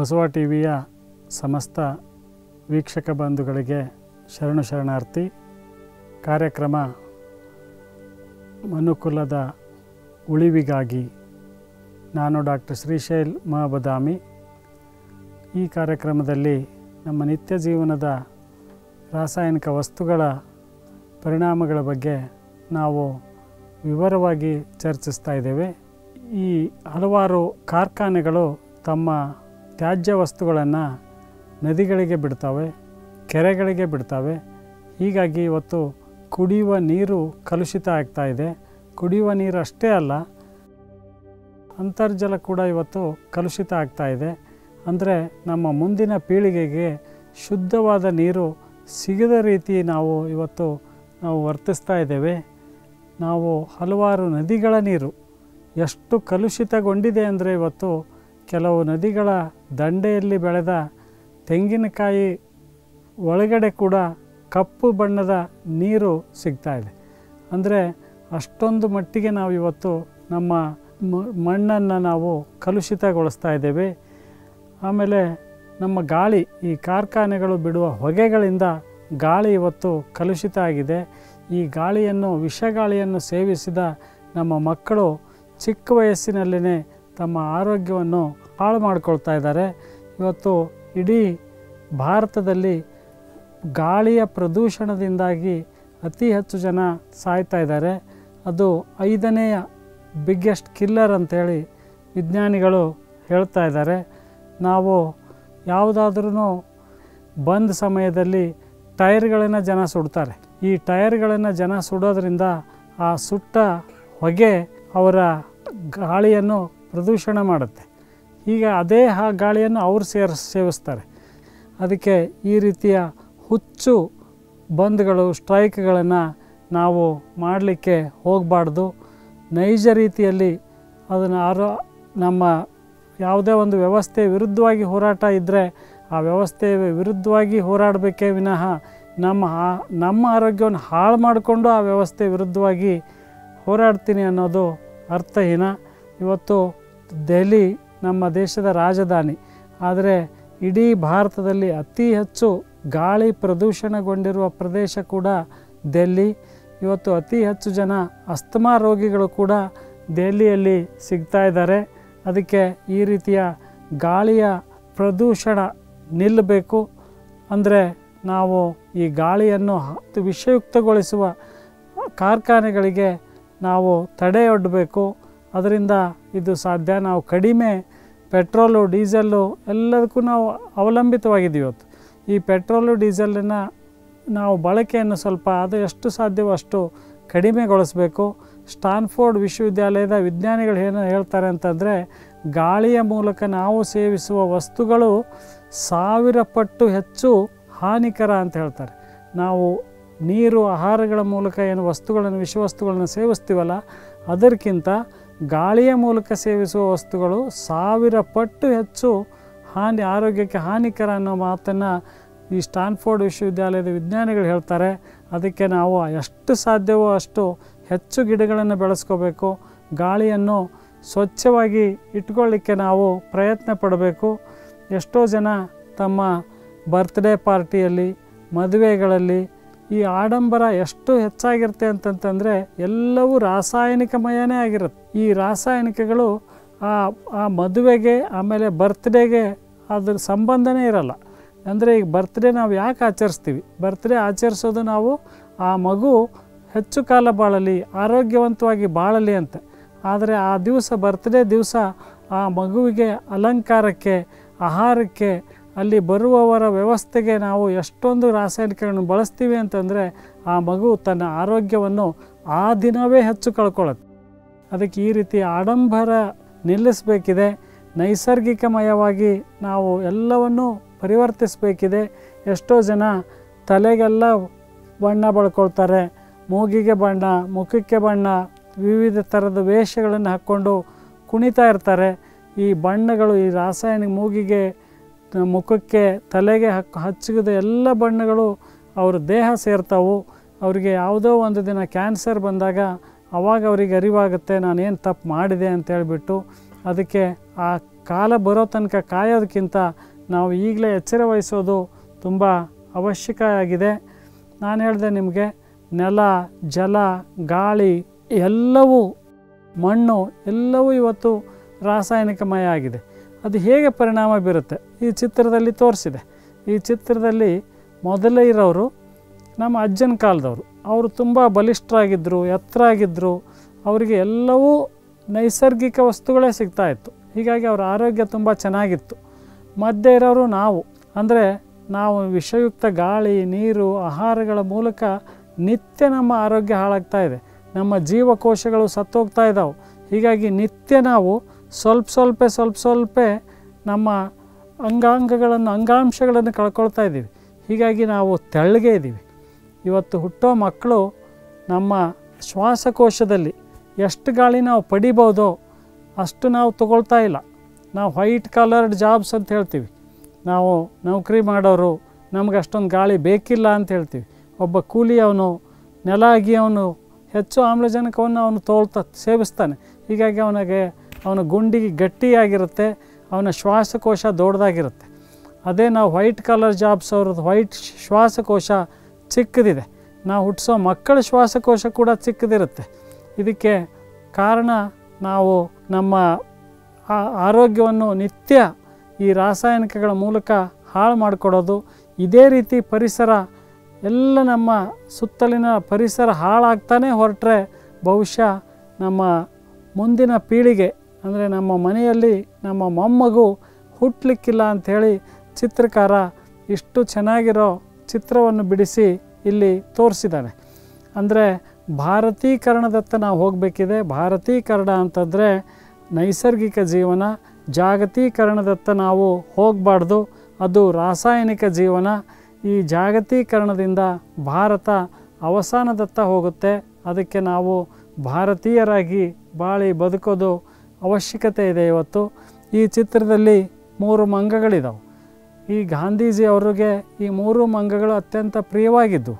Basava T ವಿಯ ಸಮಸ್ತ ವೀಕ್ಷಕ ಬಂಧುಗಳಿಗೆ ಶರಣು ಶರಣಾರ್ಥಿ ಕಾರ್ಯಕ್ರಮ ಮನುಕುಲದ ಉಳಿವಿಗಾಗಿ ನಾನು ಡಾಕ್ಟರ್ ಶ್ರೀಶೈಲ್ ಮಹಬದಾಮಿ ಈ ಕಾರ್ಯಕ್ರಮದಲ್ಲಿ ನಮ್ಮ ನಿತ್ಯ ಜೀವನದ ರಾಸಾಯನಿಕ ವಸ್ತುಗಳ ಪರಿಣಾಮಗಳ ಬಗ್ಗೆ ನಾವು ವಿವರವಾಗಿ ಚರ್ಚಿಸ್ತಾ ಇದ್ದೇವೆ ಈ ಹಲವಾರು ಕಾರ್ಖಾನೆಗಳು ತಮ್ಮ ತ್ಯಾಜ್ಯ ವಸ್ತುಗಳನ್ನು ನದಿಗಳಿಗೆ ಬಿಡ್ತವೆ ಕೆರೆಗಳಿಗೆ ಬಿಡ್ತವೆ ಹೀಗಾಗಿ ಇವತ್ತು ಕುಡಿಯುವ ನೀರು ಕಲುಷಿತ ಆಗ್ತಾ ಇದೆ ಕುಡಿಯುವ ನೀರು ಅಷ್ಟೇ ಅಲ್ಲ ಅಂತರ್ಜಲ ಕೂಡ ಇವತ್ತು ಕಲುಷಿತ ಆಗ್ತಾ ಇದೆ ಅಂದರೆ ನಮ್ಮ ಮುಂದಿನ ಪೀಳಿಗೆಗೆ ಶುದ್ಧವಾದ ನೀರು ಸಿಗದ ರೀತಿ ನಾವು ಇವತ್ತು ನಾವು ವರ್ತಿಸ್ತಾ ಇದ್ದೇವೆ ನಾವು ಹಲವಾರು ನದಿಗಳ ನೀರು ಎಷ್ಟು ಕಲುಷಿತಗೊಂಡಿದೆ ಅಂದರೆ ಇವತ್ತು ಕೆಲವು ನದಿಗಳ ದಂಡೆಯಲ್ಲಿ ಬೆಳೆದ ತೆಂಗಿನಕಾಯಿ ಒಳಗಡೆ ಕೂಡ ಕಪ್ಪು ಬಣ್ಣದ ನೀರು ಸಿಗ್ತಾ ಇದೆ ಅಂದರೆ ಅಷ್ಟೊಂದು ಮಟ್ಟಿಗೆ ನಾವು ಇವತ್ತು ನಮ್ಮ ಮಣ್ಣನ್ನು ನಾವು ಕಲುಷಿತಗೊಳಿಸ್ತಾ ಇದ್ದೇವೆ ಆಮೇಲೆ ನಮ್ಮ ಗಾಳಿ ಈ ಕಾರ್ಖಾನೆಗಳು ಬಿಡುವ ಹೊಗೆಗಳಿಂದ ಗಾಳಿ ಇವತ್ತು ಕಲುಷಿತ ಆಗಿದೆ ಈ ಗಾಳಿಯನ್ನು ವಿಷಗಾಳಿಯನ್ನು ಸೇವಿಸಿದ ನಮ್ಮ ಮಕ್ಕಳು ಚಿಕ್ಕ ವಯಸ್ಸಿನಲ್ಲೇ ತಮ್ಮ ಆರೋಗ್ಯವನ್ನು ಹಾಳು ಮಾಡ್ಕೊಳ್ತಾ ಇದ್ದಾರೆ ಇವತ್ತು ಇಡೀ ಭಾರತದಲ್ಲಿ ಗಾಳಿಯ ಪ್ರದೂಷಣದಿಂದಾಗಿ ಅತಿ ಹೆಚ್ಚು ಜನ ಸಾಯ್ತಾ ಇದ್ದಾರೆ ಅದು ಐದನೆಯ ಬಿಗ್ಗೆಸ್ಟ್ ಕಿಲ್ಲರ್ ಅಂಥೇಳಿ ವಿಜ್ಞಾನಿಗಳು ಹೇಳ್ತಾ ಇದ್ದಾರೆ ನಾವು ಯಾವುದಾದ್ರೂ ಬಂದ್ ಸಮಯದಲ್ಲಿ ಟೈರ್ಗಳನ್ನು ಜನ ಸುಡ್ತಾರೆ ಈ ಟೈರ್ಗಳನ್ನು ಜನ ಸುಡೋದ್ರಿಂದ ಆ ಸುಟ್ಟ ಹೊಗೆ ಅವರ ಗಾಳಿಯನ್ನು ಪ್ರದೂಷಣ ಮಾಡುತ್ತೆ ಈಗ ಅದೇ ಆ ಗಾಳಿಯನ್ನು ಅವರು ಸೇರ್ ಸೇವಿಸ್ತಾರೆ ಅದಕ್ಕೆ ಈ ರೀತಿಯ ಹುಚ್ಚು ಬಂದ್ಗಳು ಸ್ಟ್ರೈಕ್ಗಳನ್ನು ನಾವು ಮಾಡಲಿಕ್ಕೆ ಹೋಗಬಾರ್ದು ನೈಜ ರೀತಿಯಲ್ಲಿ ಅದನ್ನು ಆರೋ ನಮ್ಮ ಯಾವುದೇ ಒಂದು ವ್ಯವಸ್ಥೆ ವಿರುದ್ಧವಾಗಿ ಹೋರಾಟ ಇದ್ದರೆ ಆ ವ್ಯವಸ್ಥೆ ವಿರುದ್ಧವಾಗಿ ಹೋರಾಡಬೇಕೇ ವಿನಃ ನಮ್ಮ ಆ- ನಮ್ಮ ಆರೋಗ್ಯವನ್ನು ಹಾಳು ಮಾಡಿಕೊಂಡು ಆ ವ್ಯವಸ್ಥೆ ವಿರುದ್ಧವಾಗಿ ಹೋರಾಡ್ತೀನಿ ಅನ್ನೋದು ಅರ್ಥಹೀನ ಇವತ್ತು ದೆಹಲಿ ನಮ್ಮ ದೇಶದ ರಾಜಧಾನಿ ಆದರೆ ಇಡೀ ಭಾರತದಲ್ಲಿ ಅತಿ ಹೆಚ್ಚು ಗಾಳಿ ಪ್ರದೂಷಣಗೊಂಡಿರುವ ಪ್ರದೇಶ ಕೂಡ ದೆಹಲಿ ಇವತ್ತು ಅತಿ ಹೆಚ್ಚು ಜನ ಅಸ್ತಮಾ ರೋಗಿಗಳು ಕೂಡ ದೆಹಲಿಯಲ್ಲಿ ಸಿಗ್ತಾ ಇದ್ದಾರೆ ಅದಕ್ಕೆ ಈ ರೀತಿಯ ಗಾಳಿಯ ಪ್ರದೂಷಣ ನಿಲ್ಲಬೇಕು ಅಂದರೆ ನಾವು ಈ ಗಾಳಿಯನ್ನು ಹತ್ತು ವಿಷಯುಕ್ತಗೊಳಿಸುವ ಕಾರ್ಖಾನೆಗಳಿಗೆ ನಾವು ತಡೆಯೊಡ್ಡಬೇಕು ಅದರಿಂದ ಇದು ಸಾಧ್ಯ ನಾವು ಕಡಿಮೆ ಪೆಟ್ರೋಲು ಡೀಸೆಲ್ಲು ಎಲ್ಲದಕ್ಕೂ ನಾವು ಅವಲಂಬಿತವಾಗಿದ್ದೀವಿ ಇವತ್ತು ಈ ಪೆಟ್ರೋಲು ಡೀಸೆಲನ್ನು ನಾವು ಬಳಕೆಯನ್ನು ಸ್ವಲ್ಪ ಅದು ಎಷ್ಟು ಸಾಧ್ಯವೋ ಅಷ್ಟು ಕಡಿಮೆಗೊಳಿಸಬೇಕು ಸ್ಟಾನ್ಫೋರ್ಡ್ ವಿಶ್ವವಿದ್ಯಾಲಯದ ವಿಜ್ಞಾನಿಗಳು ಏನು ಹೇಳ್ತಾರೆ ಅಂತಂದರೆ ಗಾಳಿಯ ಮೂಲಕ ನಾವು ಸೇವಿಸುವ ವಸ್ತುಗಳು ಸಾವಿರ ಪಟ್ಟು ಹೆಚ್ಚು ಹಾನಿಕರ ಅಂತ ಹೇಳ್ತಾರೆ ನಾವು ನೀರು ಆಹಾರಗಳ ಮೂಲಕ ಏನು ವಸ್ತುಗಳನ್ನು ವಿಷವಸ್ತುಗಳನ್ನು ಸೇವಿಸ್ತೀವಲ್ಲ ಅದಕ್ಕಿಂತ ಗಾಳಿಯ ಮೂಲಕ ಸೇವಿಸುವ ವಸ್ತುಗಳು ಸಾವಿರ ಪಟ್ಟು ಹೆಚ್ಚು ಹಾನಿ ಆರೋಗ್ಯಕ್ಕೆ ಹಾನಿಕರ ಅನ್ನೋ ಮಾತನ್ನು ಈ ಸ್ಟಾನ್ಫೋರ್ಡ್ ವಿಶ್ವವಿದ್ಯಾಲಯದ ವಿಜ್ಞಾನಿಗಳು ಹೇಳ್ತಾರೆ ಅದಕ್ಕೆ ನಾವು ಎಷ್ಟು ಸಾಧ್ಯವೋ ಅಷ್ಟು ಹೆಚ್ಚು ಗಿಡಗಳನ್ನು ಬೆಳೆಸ್ಕೋಬೇಕು ಗಾಳಿಯನ್ನು ಸ್ವಚ್ಛವಾಗಿ ಇಟ್ಕೊಳ್ಳಿಕ್ಕೆ ನಾವು ಪ್ರಯತ್ನ ಪಡಬೇಕು ಎಷ್ಟೋ ಜನ ತಮ್ಮ ಬರ್ತ್ಡೇ ಪಾರ್ಟಿಯಲ್ಲಿ ಮದುವೆಗಳಲ್ಲಿ ಈ ಆಡಂಬರ ಎಷ್ಟು ಹೆಚ್ಚಾಗಿರುತ್ತೆ ಅಂತಂತಂದರೆ ಎಲ್ಲವೂ ರಾಸಾಯನಿಕಮಯನೇ ಆಗಿರುತ್ತೆ ಈ ರಾಸಾಯನಿಕಗಳು ಆ ಆ ಮದುವೆಗೆ ಆಮೇಲೆ ಬರ್ತ್ಡೇಗೆ ಅದ್ರ ಸಂಬಂಧನೇ ಇರಲ್ಲ ಅಂದರೆ ಈಗ ಬರ್ತ್ಡೇ ನಾವು ಯಾಕೆ ಆಚರಿಸ್ತೀವಿ ಬರ್ತ್ಡೇ ಆಚರಿಸೋದು ನಾವು ಆ ಮಗು ಹೆಚ್ಚು ಕಾಲ ಬಾಳಲಿ ಆರೋಗ್ಯವಂತವಾಗಿ ಬಾಳಲಿ ಅಂತ ಆದರೆ ಆ ದಿವಸ ಬರ್ತ್ಡೇ ದಿವಸ ಆ ಮಗುವಿಗೆ ಅಲಂಕಾರಕ್ಕೆ ಆಹಾರಕ್ಕೆ ಅಲ್ಲಿ ಬರುವವರ ವ್ಯವಸ್ಥೆಗೆ ನಾವು ಎಷ್ಟೊಂದು ರಾಸಾಯನಿಕಗಳನ್ನು ಬಳಸ್ತೀವಿ ಅಂತಂದರೆ ಆ ಮಗು ತನ್ನ ಆರೋಗ್ಯವನ್ನು ಆ ದಿನವೇ ಹೆಚ್ಚು ಕಳ್ಕೊಳ್ಳುತ್ತೆ ಅದಕ್ಕೆ ಈ ರೀತಿ ಆಡಂಬರ ನಿಲ್ಲಿಸಬೇಕಿದೆ ನೈಸರ್ಗಿಕಮಯವಾಗಿ ನಾವು ಎಲ್ಲವನ್ನೂ ಪರಿವರ್ತಿಸಬೇಕಿದೆ ಎಷ್ಟೋ ಜನ ತಲೆಗೆಲ್ಲ ಬಣ್ಣ ಬಳ್ಕೊಳ್ತಾರೆ ಮೂಗಿಗೆ ಬಣ್ಣ ಮುಖಕ್ಕೆ ಬಣ್ಣ ವಿವಿಧ ಥರದ ವೇಷಗಳನ್ನು ಹಾಕ್ಕೊಂಡು ಕುಣಿತಾ ಇರ್ತಾರೆ ಈ ಬಣ್ಣಗಳು ಈ ರಾಸಾಯನಿಕ ಮೂಗಿಗೆ ಮುಖಕ್ಕೆ ತಲೆಗೆ ಹಕ್ ಹಚ್ಚಿದ ಎಲ್ಲ ಬಣ್ಣಗಳು ಅವ್ರ ದೇಹ ಸೇರ್ತಾವು ಅವರಿಗೆ ಯಾವುದೋ ಒಂದು ದಿನ ಕ್ಯಾನ್ಸರ್ ಬಂದಾಗ ಅವಾಗ ಅವರಿಗೆ ಅರಿವಾಗುತ್ತೆ ನಾನೇನು ತಪ್ಪು ಮಾಡಿದೆ ಅಂತ ಹೇಳ್ಬಿಟ್ಟು ಅದಕ್ಕೆ ಆ ಕಾಲ ಬರೋ ತನಕ ಕಾಯೋದಕ್ಕಿಂತ ನಾವು ಈಗಲೇ ಎಚ್ಚರ ವಹಿಸೋದು ತುಂಬ ಅವಶ್ಯಕ ಆಗಿದೆ ನಾನು ಹೇಳಿದೆ ನಿಮಗೆ ನೆಲ ಜಲ ಗಾಳಿ ಎಲ್ಲವೂ ಮಣ್ಣು ಎಲ್ಲವೂ ಇವತ್ತು ರಾಸಾಯನಿಕಮಯ ಆಗಿದೆ ಅದು ಹೇಗೆ ಪರಿಣಾಮ ಬೀರುತ್ತೆ ಈ ಚಿತ್ರದಲ್ಲಿ ತೋರಿಸಿದೆ ಈ ಚಿತ್ರದಲ್ಲಿ ಮೊದಲೇ ಇರೋರು ನಮ್ಮ ಅಜ್ಜನ ಕಾಲದವರು ಅವರು ತುಂಬ ಬಲಿಷ್ಠರಾಗಿದ್ದರು ಎತ್ತರಾಗಿದ್ದರು ಅವರಿಗೆ ಎಲ್ಲವೂ ನೈಸರ್ಗಿಕ ವಸ್ತುಗಳೇ ಸಿಗ್ತಾ ಇತ್ತು ಹೀಗಾಗಿ ಅವರ ಆರೋಗ್ಯ ತುಂಬ ಚೆನ್ನಾಗಿತ್ತು ಮಧ್ಯೆ ಇರೋರು ನಾವು ಅಂದರೆ ನಾವು ವಿಷಯುಕ್ತ ಗಾಳಿ ನೀರು ಆಹಾರಗಳ ಮೂಲಕ ನಿತ್ಯ ನಮ್ಮ ಆರೋಗ್ಯ ಹಾಳಾಗ್ತಾ ಇದೆ ನಮ್ಮ ಜೀವಕೋಶಗಳು ಸತ್ತೋಗ್ತಾ ಇದ್ದಾವೆ ಹೀಗಾಗಿ ನಿತ್ಯ ನಾವು ಸ್ವಲ್ಪ ಸ್ವಲ್ಪ ಸ್ವಲ್ಪ ಸ್ವಲ್ಪ ನಮ್ಮ ಅಂಗಾಂಗಗಳನ್ನು ಅಂಗಾಂಶಗಳನ್ನು ಕಳ್ಕೊಳ್ತಾ ಇದ್ದೀವಿ ಹೀಗಾಗಿ ನಾವು ತೆಳ್ಳಗೆ ಇದ್ದೀವಿ ಇವತ್ತು ಹುಟ್ಟೋ ಮಕ್ಕಳು ನಮ್ಮ ಶ್ವಾಸಕೋಶದಲ್ಲಿ ಎಷ್ಟು ಗಾಳಿ ನಾವು ಪಡಿಬೋದೋ ಅಷ್ಟು ನಾವು ತಗೊಳ್ತಾ ಇಲ್ಲ ನಾವು ವೈಟ್ ಕಲರ್ಡ್ ಜಾಬ್ಸ್ ಅಂತ ಹೇಳ್ತೀವಿ ನಾವು ನೌಕರಿ ಮಾಡೋರು ನಮ್ಗೆ ಅಷ್ಟೊಂದು ಗಾಳಿ ಬೇಕಿಲ್ಲ ಅಂತ ಹೇಳ್ತೀವಿ ಒಬ್ಬ ಕೂಲಿಯವನು ನೆಲ ಅಗಿಯವನು ಹೆಚ್ಚು ಆಮ್ಲಜನಕವನ್ನು ಅವನು ತೋಳ್ತಾ ಸೇವಿಸ್ತಾನೆ ಹೀಗಾಗಿ ಅವನಿಗೆ ಅವನ ಗುಂಡಿ ಗಟ್ಟಿಯಾಗಿರುತ್ತೆ ಅವನ ಶ್ವಾಸಕೋಶ ದೊಡ್ಡದಾಗಿರುತ್ತೆ ಅದೇ ನಾವು ವೈಟ್ ಕಲರ್ ಜಾಬ್ಸ್ ಅವ್ರದ್ದು ವೈಟ್ ಶ್ವಾಸಕೋಶ ಚಿಕ್ಕದಿದೆ ನಾವು ಹುಟ್ಟಿಸೋ ಮಕ್ಕಳ ಶ್ವಾಸಕೋಶ ಕೂಡ ಚಿಕ್ಕದಿರುತ್ತೆ ಇದಕ್ಕೆ ಕಾರಣ ನಾವು ನಮ್ಮ ಆ- ಆರೋಗ್ಯವನ್ನು ನಿತ್ಯ ಈ ರಾಸಾಯನಿಕಗಳ ಮೂಲಕ ಹಾಳು ಮಾಡಿಕೊಡೋದು ಇದೇ ರೀತಿ ಪರಿಸರ ಎಲ್ಲ ನಮ್ಮ ಸುತ್ತಲಿನ ಪರಿಸರ ಹಾಳಾಗ್ತಾನೆ ಹೊರಟ್ರೆ ಬಹುಶಃ ನಮ್ಮ ಮುಂದಿನ ಪೀಳಿಗೆ ಅಂದರೆ ನಮ್ಮ ಮನೆಯಲ್ಲಿ ನಮ್ಮ ಮೊಮ್ಮಗು ಹುಟ್ಟಲಿಕ್ಕಿಲ್ಲ ಅಂಥೇಳಿ ಚಿತ್ರಕಾರ ಇಷ್ಟು ಚೆನ್ನಾಗಿರೋ ಚಿತ್ರವನ್ನು ಬಿಡಿಸಿ ಇಲ್ಲಿ ತೋರಿಸಿದ್ದಾನೆ ಅಂದರೆ ಭಾರತೀಕರಣದತ್ತ ನಾವು ಹೋಗಬೇಕಿದೆ ಭಾರತೀಕರಣ ಅಂತಂದರೆ ನೈಸರ್ಗಿಕ ಜೀವನ ಜಾಗತೀಕರಣದತ್ತ ನಾವು ಹೋಗಬಾರ್ದು ಅದು ರಾಸಾಯನಿಕ ಜೀವನ ಈ ಜಾಗತೀಕರಣದಿಂದ ಭಾರತ ಅವಸಾನದತ್ತ ಹೋಗುತ್ತೆ ಅದಕ್ಕೆ ನಾವು ಭಾರತೀಯರಾಗಿ ಬಾಳಿ ಬದುಕೋದು ಅವಶ್ಯಕತೆ ಇದೆ ಇವತ್ತು ಈ ಚಿತ್ರದಲ್ಲಿ ಮೂರು ಮಂಗಗಳಿದಾವೆ ಈ ಗಾಂಧೀಜಿ ಅವರಿಗೆ ಈ ಮೂರು ಮಂಗಗಳು ಅತ್ಯಂತ ಪ್ರಿಯವಾಗಿದ್ದು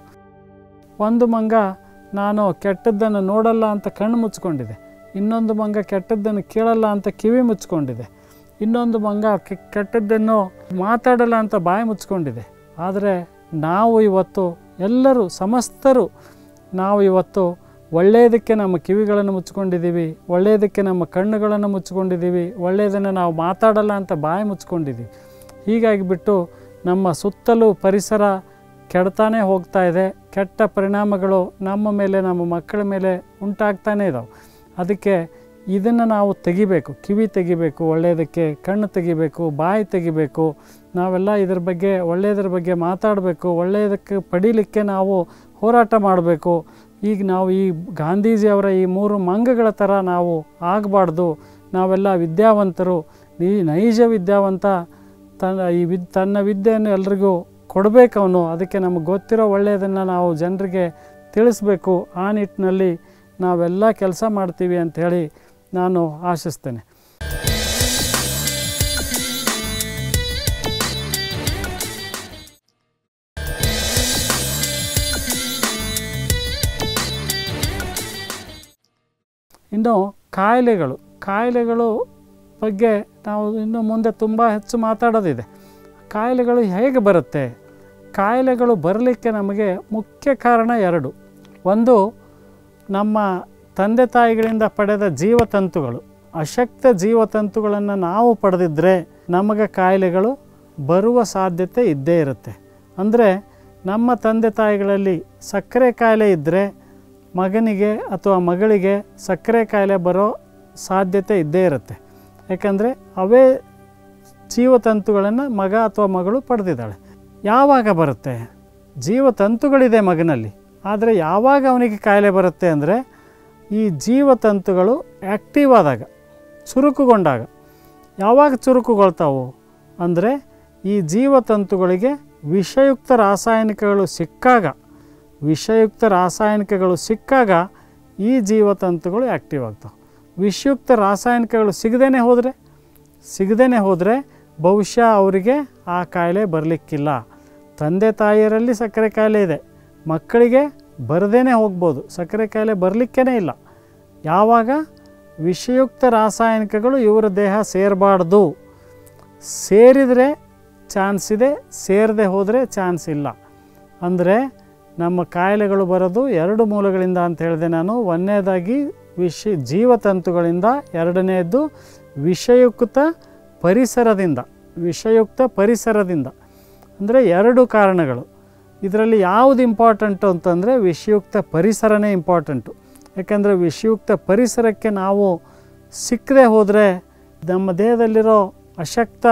ಒಂದು ಮಂಗ ನಾನು ಕೆಟ್ಟದ್ದನ್ನು ನೋಡಲ್ಲ ಅಂತ ಕಣ್ಣು ಮುಚ್ಕೊಂಡಿದೆ ಇನ್ನೊಂದು ಮಂಗ ಕೆಟ್ಟದ್ದನ್ನು ಕೇಳಲ್ಲ ಅಂತ ಕಿವಿ ಮುಚ್ಕೊಂಡಿದೆ ಇನ್ನೊಂದು ಮಂಗ ಕೆ- ಕೆಟ್ಟದ್ದನ್ನು ಮಾತಾಡಲ್ಲ ಅಂತ ಬಾಯಿ ಮುಚ್ಕೊಂಡಿದೆ ಆದರೆ ನಾವು ಇವತ್ತು ಎಲ್ಲರೂ ಸಮಸ್ತರು ನಾವು ಇವತ್ತು ಒಳ್ಳೆಯದಕ್ಕೆ ನಮ್ಮ ಕಿವಿಗಳನ್ನು ಮುಚ್ಕೊಂಡಿದ್ದೀವಿ ಒಳ್ಳೆಯದಕ್ಕೆ ನಮ್ಮ ಕಣ್ಣುಗಳನ್ನು ಮುಚ್ಕೊಂಡಿದ್ದೀವಿ ಒಳ್ಳೆಯದನ್ನು ನಾವು ಮಾತಾಡಲ್ಲ ಅಂತ ಬಾಯಿ ಮುಚ್ಕೊಂಡಿದ್ದೀವಿ ಹೀಗಾಗಿ ಬಿಟ್ಟು ನಮ್ಮ ಸುತ್ತಲೂ ಪರಿಸರ ಕೆಡ್ತಾನೆ ಹೋಗ್ತಾ ಇದೆ ಕೆಟ್ಟ ಪರಿಣಾಮಗಳು ನಮ್ಮ ಮೇಲೆ ನಮ್ಮ ಮಕ್ಕಳ ಮೇಲೆ ಉಂಟಾಗ್ತಾನೇ ಇದ್ದಾವೆ ಅದಕ್ಕೆ ಇದನ್ನು ನಾವು ತೆಗಿಬೇಕು ಕಿವಿ ತೆಗಿಬೇಕು ಒಳ್ಳೆಯದಕ್ಕೆ ಕಣ್ಣು ತೆಗಿಬೇಕು ಬಾಯಿ ತೆಗಿಬೇಕು ನಾವೆಲ್ಲ ಇದ್ರ ಬಗ್ಗೆ ಒಳ್ಳೆಯದ್ರ ಬಗ್ಗೆ ಮಾತಾಡಬೇಕು ಒಳ್ಳೆಯದಕ್ಕೆ ಪಡೀಲಿಕ್ಕೆ ನಾವು ಹೋರಾಟ ಮಾಡಬೇಕು ಈಗ ನಾವು ಈ ಗಾಂಧೀಜಿಯವರ ಈ ಮೂರು ಮಂಗಗಳ ಥರ ನಾವು ಆಗಬಾರ್ದು ನಾವೆಲ್ಲ ವಿದ್ಯಾವಂತರು ಈ ನೈಜ ವಿದ್ಯಾವಂತ ತನ್ನ ಈ ವಿದ್ ತನ್ನ ವಿದ್ಯೆಯನ್ನು ಎಲ್ರಿಗೂ ಕೊಡಬೇಕು ಅವನು ಅದಕ್ಕೆ ನಮಗೆ ಗೊತ್ತಿರೋ ಒಳ್ಳೆಯದನ್ನು ನಾವು ಜನರಿಗೆ ತಿಳಿಸ್ಬೇಕು ಆ ನಿಟ್ಟಿನಲ್ಲಿ ನಾವೆಲ್ಲ ಕೆಲಸ ಮಾಡ್ತೀವಿ ಅಂಥೇಳಿ ನಾನು ಆಶಿಸ್ತೇನೆ ಇನ್ನು ಕಾಯಿಲೆಗಳು ಕಾಯಿಲೆಗಳು ಬಗ್ಗೆ ನಾವು ಇನ್ನು ಮುಂದೆ ತುಂಬ ಹೆಚ್ಚು ಮಾತಾಡೋದಿದೆ ಕಾಯಿಲೆಗಳು ಹೇಗೆ ಬರುತ್ತೆ ಕಾಯಿಲೆಗಳು ಬರಲಿಕ್ಕೆ ನಮಗೆ ಮುಖ್ಯ ಕಾರಣ ಎರಡು ಒಂದು ನಮ್ಮ ತಂದೆ ತಾಯಿಗಳಿಂದ ಪಡೆದ ಜೀವತಂತುಗಳು ಅಶಕ್ತ ಜೀವತಂತುಗಳನ್ನು ನಾವು ಪಡೆದಿದ್ದರೆ ನಮಗೆ ಕಾಯಿಲೆಗಳು ಬರುವ ಸಾಧ್ಯತೆ ಇದ್ದೇ ಇರುತ್ತೆ ಅಂದರೆ ನಮ್ಮ ತಂದೆ ತಾಯಿಗಳಲ್ಲಿ ಸಕ್ಕರೆ ಕಾಯಿಲೆ ಇದ್ದರೆ ಮಗನಿಗೆ ಅಥವಾ ಮಗಳಿಗೆ ಸಕ್ಕರೆ ಕಾಯಿಲೆ ಬರೋ ಸಾಧ್ಯತೆ ಇದ್ದೇ ಇರುತ್ತೆ ಯಾಕಂದರೆ ಅವೇ ಜೀವತಂತುಗಳನ್ನು ಮಗ ಅಥವಾ ಮಗಳು ಪಡೆದಿದ್ದಾಳೆ ಯಾವಾಗ ಬರುತ್ತೆ ಜೀವತಂತುಗಳಿದೆ ಮಗನಲ್ಲಿ ಆದರೆ ಯಾವಾಗ ಅವನಿಗೆ ಕಾಯಿಲೆ ಬರುತ್ತೆ ಅಂದರೆ ಈ ಜೀವತಂತುಗಳು ಆ್ಯಕ್ಟಿವ್ ಆದಾಗ ಚುರುಕುಗೊಂಡಾಗ ಯಾವಾಗ ಚುರುಕುಗೊಳ್ತಾವು ಅಂದರೆ ಈ ಜೀವತಂತುಗಳಿಗೆ ವಿಷಯುಕ್ತ ರಾಸಾಯನಿಕಗಳು ಸಿಕ್ಕಾಗ ವಿಷಯುಕ್ತ ರಾಸಾಯನಿಕಗಳು ಸಿಕ್ಕಾಗ ಈ ಜೀವತಂತುಗಳು ಆ್ಯಕ್ಟಿವ್ ಆಗ್ತಾವೆ ವಿಷಯುಕ್ತ ರಾಸಾಯನಿಕಗಳು ಸಿಗದೇ ಹೋದರೆ ಸಿಗದೇ ಹೋದರೆ ಬಹುಶಃ ಅವರಿಗೆ ಆ ಕಾಯಿಲೆ ಬರಲಿಕ್ಕಿಲ್ಲ ತಂದೆ ತಾಯಿಯರಲ್ಲಿ ಸಕ್ಕರೆ ಕಾಯಿಲೆ ಇದೆ ಮಕ್ಕಳಿಗೆ ಬರದೇ ಹೋಗ್ಬೋದು ಸಕ್ಕರೆ ಕಾಯಿಲೆ ಬರಲಿಕ್ಕೇ ಇಲ್ಲ ಯಾವಾಗ ವಿಷಯುಕ್ತ ರಾಸಾಯನಿಕಗಳು ಇವರ ದೇಹ ಸೇರಬಾರ್ದು ಸೇರಿದರೆ ಚಾನ್ಸ್ ಇದೆ ಸೇರದೆ ಹೋದರೆ ಚಾನ್ಸ್ ಇಲ್ಲ ಅಂದರೆ ನಮ್ಮ ಕಾಯಿಲೆಗಳು ಬರೋದು ಎರಡು ಮೂಲಗಳಿಂದ ಅಂತ ಹೇಳಿದೆ ನಾನು ಒಂದನೇದಾಗಿ ವಿಷ ಜೀವತಂತುಗಳಿಂದ ಎರಡನೆಯದ್ದು ವಿಷಯುಕ್ತ ಪರಿಸರದಿಂದ ವಿಷಯುಕ್ತ ಪರಿಸರದಿಂದ ಅಂದರೆ ಎರಡು ಕಾರಣಗಳು ಇದರಲ್ಲಿ ಯಾವುದು ಇಂಪಾರ್ಟೆಂಟು ಅಂತಂದರೆ ವಿಷಯುಕ್ತ ಪರಿಸರನೇ ಇಂಪಾರ್ಟೆಂಟು ಯಾಕೆಂದರೆ ವಿಷಯುಕ್ತ ಪರಿಸರಕ್ಕೆ ನಾವು ಸಿಕ್ಕದೆ ಹೋದರೆ ನಮ್ಮ ದೇಹದಲ್ಲಿರೋ ಅಶಕ್ತ